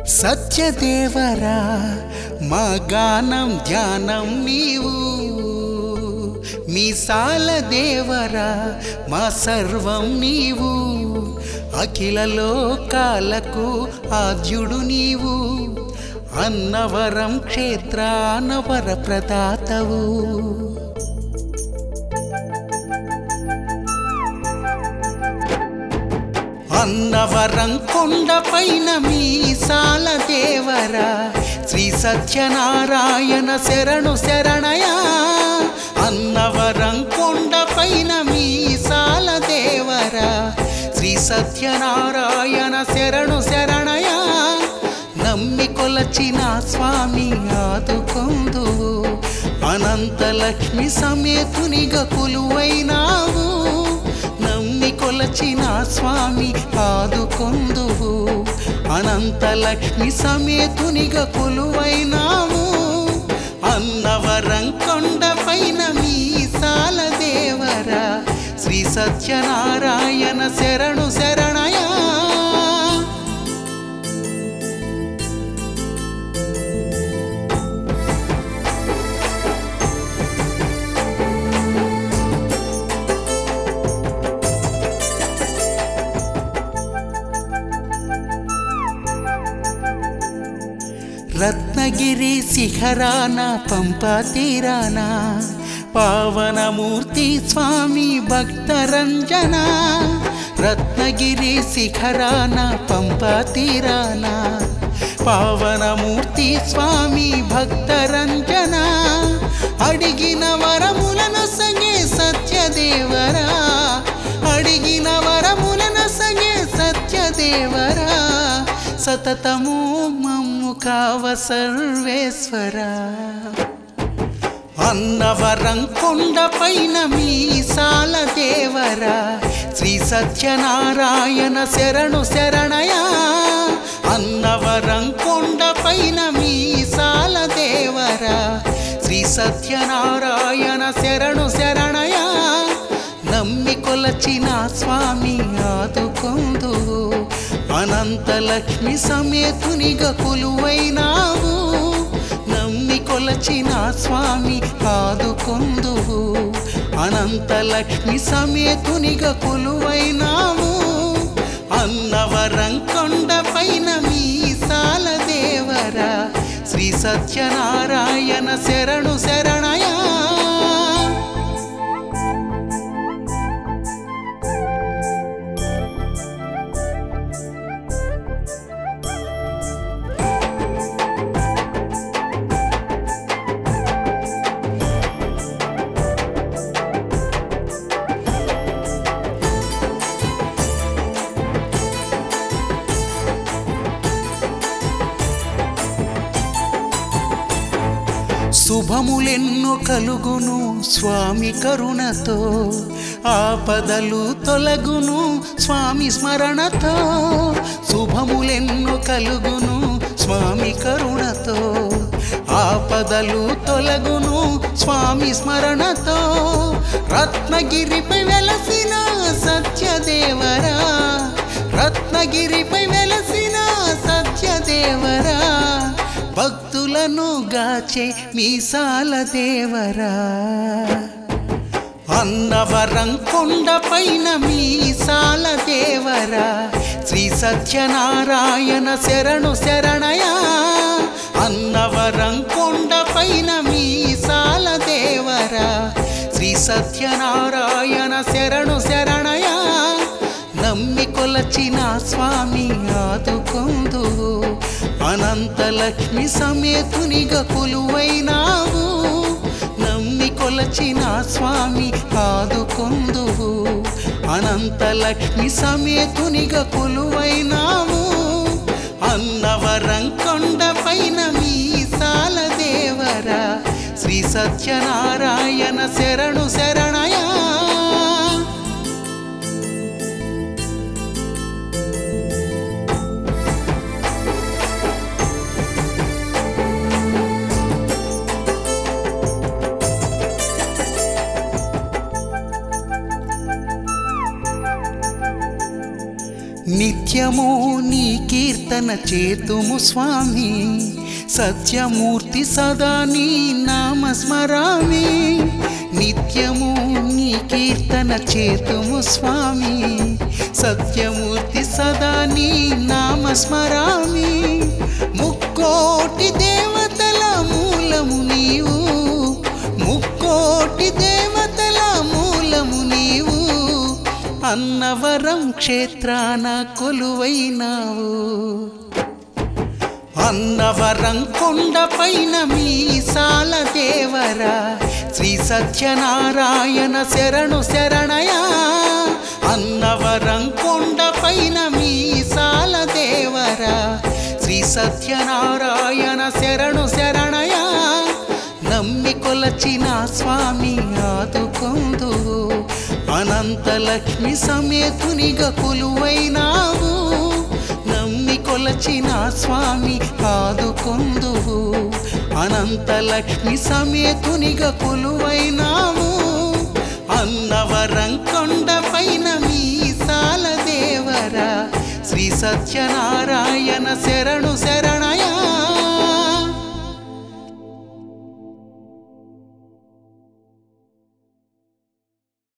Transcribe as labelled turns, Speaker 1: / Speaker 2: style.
Speaker 1: సత్యదేవరా మా గానం ధ్యానం నీవు మీసాల దేవరా మా సర్వం నీవు అఖిల లోకాలకు ఆద్యుడు నీవు అన్నవరం క్షేత్రానవర ప్రదాతవు అన్నవరం కొండపైన మీసాల దేవరా శ్రీ సత్యనారాయణ శరణు శరణయా అన్నవరం కొండపైన మీసాల దేవరా శ్రీ సత్యనారాయణ శరణు శరణయా నమ్మి కొలచిన స్వామి ఆదుకొందు అనంత లక్ష్మి సమేతునిగా కొలువైనావు నమ్మి కొలచిన స్వామి ఆదుకొందువు అనంత లక్ష్మి సమేతునిగా కొలువైనావు అన్నవరం కొండపైన మీసాల దేవరా శ్రీ సత్యనారాయణ శరణు శరణయా రత్నగిరి శిఖరాన పంపా తీరాన పావనమూర్తి స్వామి భక్తరంజన రత్నగిరి శిఖరాన పంపా తీరాన పావనమూర్తి స్వామి భక్తరంజన అడిగిన వరములను సంగే సత్యదేవరా అడిగిన వరములను సంగే సత్యదేవరా సతతము మమ్ము కావ సర్వేశ్వరా అన్నవరం కొండపైన మీసాల దేవరా శ్రీ సత్యనారాయణ శరణు శరణయా అన్నవరం కొండపైన మీసాల దేవరా శ్రీ సత్యనారాయణ శరణు శరణయా నమ్మి కొలచిన స్వామి ఆదుకొందు అనంత లక్ష్మి సమేతునిగా కొలువైనావు నమ్మి కొలచిన స్వామి ఆదుకొందువు అనంత లక్ష్మి సమేతునిగా కొలువైనావు అన్నవరం కొండపైన మీసాల దేవరా శ్రీ సత్యనారాయణ శరణు శరణయా శుభములెన్నో కలుగును స్వామి కరుణతో ఆపదలు తొలగును స్వామి స్మరణతో శుభములెన్నో కలుగును స్వామి కరుణతో ఆపదలు తొలగును స్వామి స్మరణతో రత్నగిరిపై వెలసిన సత్యదేవరా రత్నగిరిపై వెలసిన సత్యదేవరా భక్తులను గాచే మీసాల దేవరా అన్నవరం కొండపైన మీసాల దేవరా శ్రీ సత్యనారాయణ శరణు శరణయా అన్నవరం కొండపైన మీసాల దేవరా శ్రీ సత్యనారాయణ శరణు శరణయా నమ్మి కొలచిన స్వామి ఆదుకొందు అనంత లక్ష్మి సమేతునిగా కొలువైనావు నమ్మి కొలచిన స్వామి ఆదుకొందువు అనంత లక్ష్మి సమేతునిగా కొలువైనావు అన్నవరం కొండపైన మీసాల దేవరా శ్రీ సత్యనారాయణ శరణు శరణయా నిత్యము నీ కీర్తన చేతుము స్వామి సత్యమూర్తి సదా నీ నామ స్మరామి నిత్యము నీ కీర్తన చేతుము స్వామి సత్యమూర్తి సదా నీ నామ స్మరామి ముక్కోటి దేవతల మూలము నీవు ముక్కోటి దేవతల మూలము నీవు అన్నవరం క్షేత్రాన కొలువైనావు అన్నవరం కొండపైన మీసాల దేవరా శ్రీ సత్యనారాయణ శరణు శరణయా అన్నవరం కొండపైన మీసాల దేవరా శ్రీ సత్యనారాయణ శరణు శరణయా నమ్మి కొలచిన స్వామి ఆదుకొందు అనంత లక్ష్మి సమేతునిగా కొలువైనావు నమ్మి కొలచిన స్వామి ఆదుకొందువు అనంత లక్ష్మి సమేతునిగా కొలువైనావు అన్నవరం కొండపైన మీసాల దేవరా శ్రీ సత్యనారాయణ శరణు శర